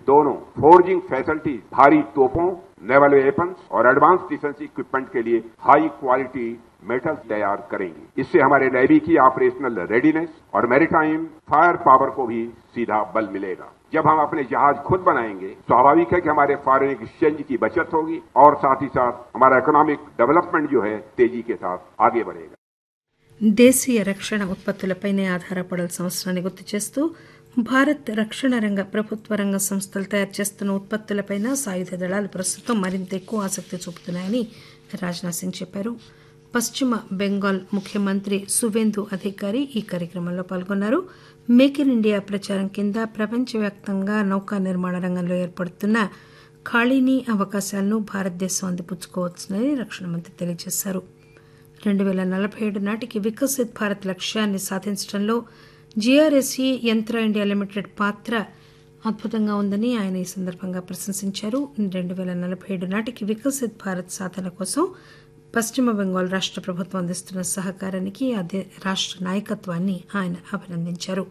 दोनों forging facility भारी तोपों नेवल वेपन्स और एडवांस डिफेंस इक्विपमेंट के लिए हाई क्वालिटी मेटल्स तैयार करेंगी इससे हमारे नेवी की ऑपरेशनल रेडीनेस और मैरीटाइम फायर पावर को भी सीधा बल मिलेगा जब हम अपने जहाज खुद बनाएंगे स्वाभाविक है कि हमारे फॉरेन एक्सचेंज की बचत होगी और साथ ही साथ हमारा इकोनॉमिक डेवलपमेंट जो है तेजी के साथ आगे बढ़ेगा దేశీయ రక్షణ ఉత్పత్తులపైనే ఆధారపడాల్సిన అవసరాన్ని గుర్తు చేస్తూ భారత్ రక్షణ రంగ ప్రభుత్వ రంగ సంస్థలు తయారు చేస్తున్న ఉత్పత్తులపైన సాయుధ దళాలు ప్రస్తుతం మరింత ఎక్కువ ఆసక్తి చూపుతున్నాయని రాజ్నాథ్ సింగ్ చెప్పారు పశ్చిమ బెంగాల్ ముఖ్యమంత్రి సువేందు అధికారి ఈ కార్యక్రమంలో పాల్గొన్నారు మేక్ ఇన్ ఇండియా ప్రచారం కింద ప్రపంచవ్యాప్తంగా నౌకా నిర్మాణ రంగంలో ఏర్పడుతున్న ఖాళీని అవకాశాలను భారతదేశం అందిపుచ్చుకోవచ్చునని రక్షణ మంత్రి తెలియజేశారు రెండు పేల నలభై ఏడు నాటికి వికసిత్ భారత్ లక్ష్యాన్ని సాధించడంలో జీఆర్ఎస్ఈ యంత్ర ఇండియా లిమిటెడ్ పాత్ర అద్భుతంగా ఉందని ఆయన ఈ సందర్భంగా ప్రశంసించారు రెండు పేల నలభై ఏడు నాటికి వికసిత్ భారత్ సాధన కోసం పశ్చిమ బెంగాల్ రాష్ట ప్రభుత్వం అందిస్తున్న సహకారానికి అదే రాష్ట నాయకత్వాన్ని ఆయన అభినందించారు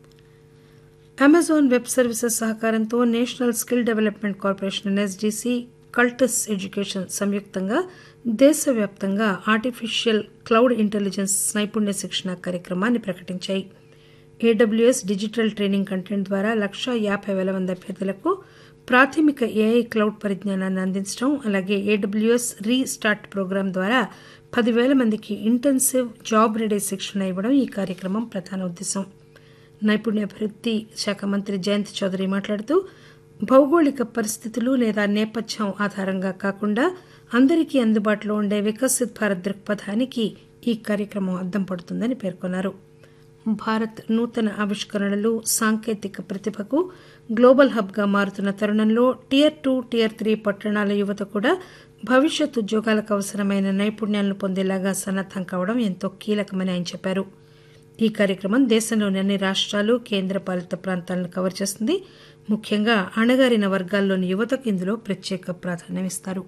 అమెజాన్ వెబ్ సర్వీసెస్ సహకారంతో national skill development corporation NSDC cultus education సంయుక్తంగా దేశవ్యాప్తంగా ఆర్టిఫిషియల్ క్లౌడ్ ఇంటెలిజెన్స్ నైపుణ్య శిక్షణ కార్యక్రమాన్ని ప్రకటించాయి ఏడబ్ల్యూఎస్ డిజిటల్ ట్రైనింగ్ కంటెంట్ ద్వారా లక్షా యాభై వేల మంది అభ్యర్థులకు ప్రాథమిక ఏఐ క్లౌడ్ పరిజ్ఞానాన్ని అందించడం అలాగే ఏడబ్ల్యూఎస్ రీ స్టార్ట్ ప్రోగ్రాం ద్వారా పదివేల మందికి ఇంటెన్సివ్ జాబ్ రెడీ శిక్షణ ఇవ్వడం ఈ కార్యక్రమం ప్రధాన ఉద్దేశం నైపుణ్యాభివృద్ధి శాఖ మంత్రి జయంత్ చౌదరి మాట్లాడుతూ భౌగోళిక పరిస్థితులు లేదా నేపథ్యం ఆధారంగా కాకుండా అందరికీ అందుబాటులో ఉండే వికసిత్ భారత్ దృక్పథానికి ఈ కార్యక్రమం అద్దం పడుతుందని పేర్కొన్నారు భారత్ నూతన ఆవిష్కరణలు సాంకేతిక ప్రతిభకు గ్లోబల్ హబ్గా మారుతున్న తరుణంలో టియర్ టూ టియర్ త్రీ పట్టణాల యువత కూడా భవిష్యత్ ఉద్యోగాలకు అవసరమైన నైపుణ్యాలను పొందేలాగా సన్నద్దం కావడం ఎంతో కీలకమని ఆయన చెప్పారు ఈ కార్యక్రమం దేశంలోని అన్ని రాష్ట్రాలు కేంద్రపాలిత ప్రాంతాలను కవర్ చేస్తుంది ముఖ్యంగా అణగారిన వర్గాల్లోని యువతకు ఇందులో ప్రత్యేక ప్రాధాన్యమిస్తారు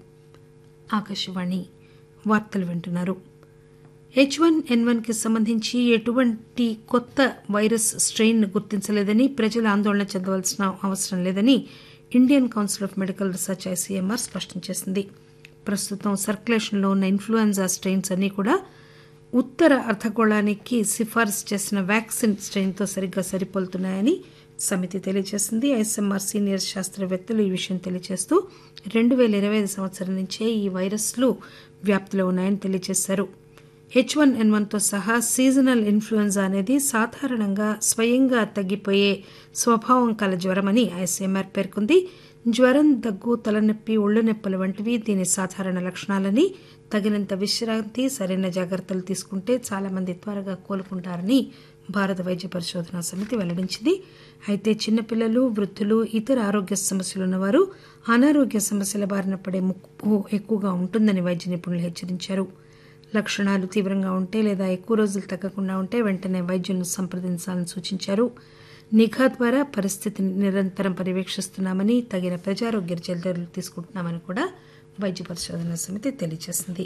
ఆకాశవాణి వార్తలు వింటున్నారు హెచ్ వన్ ఎన్ వన్ కి సంబంధించి ఎటువంటి కొత్త వైరస్ స్ట్రెయిన్ గుర్తించలేదని ప్రజలు ఆందోళన చెందవలసిన అవసరం లేదని Indian council of medical research ICMR స్పష్టం చేసింది ప్రస్తుతం సర్క్యులేషన్లో ఉన్న ఇన్ఫ్లుయెన్జా స్ట్రెయిన్స్ అన్ని కూడా ఉత్తర అర్ధగోళానికి సిఫారసు చేసిన వ్యాక్సిన్ స్ట్రెయిన్తో సరిగ్గా సరిపోలుతున్నాయని సమితి తెలియజేసింది ఐఎస్ఎంఆర్ సీనియర్ శాస్త్రవేత్తలు ఈ విషయం తెలియజేస్తూ రెండు పేల ఇరవై ఐదు సంవత్సరం నుంచే ఈ వైరస్లు వ్యాప్తిలో ఉన్నాయని తెలియజేశారు హెచ్ వన్ ఎన్ వన్తో సహా సీజనల్ ఇన్ఫ్లుయెన్జా అనేది సాధారణంగా స్వయంగా తగ్గిపోయే స్వభావం కల జ్వరమని ఐసీఎంఆర్ పేర్కొంది జ్వరం దగ్గు తలనొప్పి ఒళ్ళు నొప్పులు వంటివి దీని సాధారణ లక్షణాలని తగినంత విశ్రాంతి సరైన జాగ్రత్తలు తీసుకుంటే చాలా మంది త్వరగా కోలుకుంటారని భారత వైద్య పరిశోధన సమితి వెల్లడించింది అయితే చిన్నపిల్లలు వృద్ధులు ఇతర ఆరోగ్య సమస్యలు ఉన్నవారు అనారోగ్య సమస్యల బారిన పడే ముప్పు ఎక్కువగా ఉంటుందని వైద్య నిపుణులు హెచ్చరించారు లక్షణాలు తీవ్రంగా ఉంటే లేదా ఎక్కువ రోజులు తగ్గకుండా ఉంటే వెంటనే వైద్యులను సంప్రదించాలని సూచించారు నిఘా ద్వారా పరిస్థితిని నిరంతరం పర్యవేక్షిస్తున్నామని తగిన ప్రజారోగ్య చర్యలు తీసుకుంటున్నామని కూడా వైద్య పరిశోధన సమితి తెలియజేసింది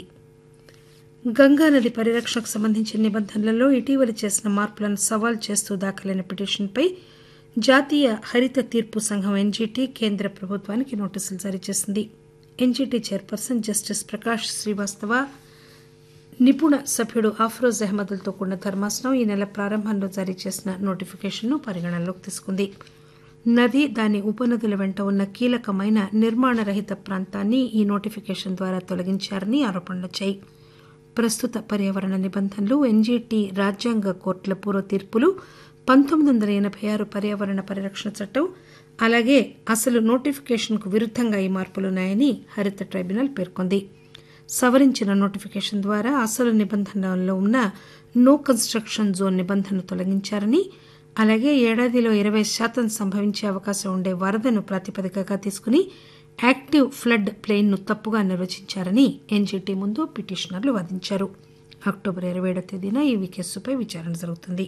గంగానది పరిరక్షణకు సంబంధించిన నిబంధనలలో ఇటీవల చేసిన మార్పులను సవాల్ చేస్తూ దాఖలైన పిటిషన్పై జాతీయ హరిత తీర్పు సంఘం ఎన్జీటీ కేంద్ర ప్రభుత్వానికి నోటీసులు జారీ చేసింది NGT chairperson justice Prakash Srivastava నిపుణ సభ్యుడు అఫ్రోజ్ అహ్మద్లతో కూడిన ధర్మాసనం ఈ నెల ప్రారంభంలో జారీ చేసిన నోటిఫికేషన్ను పరిగణనలోకి తీసుకుంది నది దాని ఉపనదుల వెంట ఉన్న కీలకమైన నిర్మాణ రహిత ప్రాంతాన్ని ఈ నోటిఫికేషన్ ద్వారా తొలగించారని ఆరోపణలొచ్చాయి ప్రస్తుత పర్యావరణ నిబంధనలు ఎన్జీటీ రాజ్యాంగ కోర్టుల పూర్వ తీర్పులు పంతొమ్మిది వందల ఎనభై ఆరు పర్యావరణ పరిరక్షణ చట్టం అలాగే అసలు నోటిఫికేషన్కు విరుద్ధంగా ఈ మార్పులున్నాయని హరిత ట్రైబ్యునల్ పేర్కొంది సవరించిన నోటిఫికేషన్ ద్వారా అసలు నిబంధనల్లో ఉన్న నో కన్స్ట్రక్షన్ జోన్ నిబంధనను తొలగించారని అలాగే ఏడాదిలో ఇరవై శాతం సంభవించే అవకాశం ఉండే వరదను ప్రాతిపదికగా తీసుకుని యాక్టివ్ ఫ్లడ్ ప్లెయిన్ ను తప్పుగా నిర్వచించారని ఎన్జీటీ ముందు పిటిషనర్లు వాదించారు అక్టోబర్ ఇరవై ఏడో తేదీన ఈ కేసుపై విచారణ జరుగుతుంది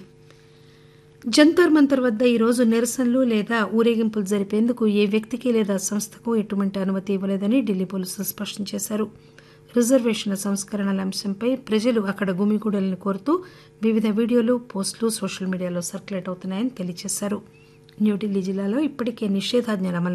జంతర్ మంతర్ వద్ద ఈ రోజు నిరసనలు లేదా ఊరేగింపులు జరిపేందుకు ఏ వ్యక్తికి లేదా సంస్థకు ఎటువంటి అనుమతి ఇవ్వలేదని ఢిల్లీ పోలీసులు స్పష్టం చేశారు రిజర్వేషన్ల సంస్కరణల అంశంపై ప్రజలు అక్కడ గుమిగూడలను కోరుతూ వివిధ వీడియోలు పోస్టులు సోషల్ మీడియాలో సర్క్యులేట్ అవుతున్నాయని తెలియజేశారు న్యూఢిల్లీ జిల్లాలో ఇప్పటికే నిషేధాజ్ఞలు అమలు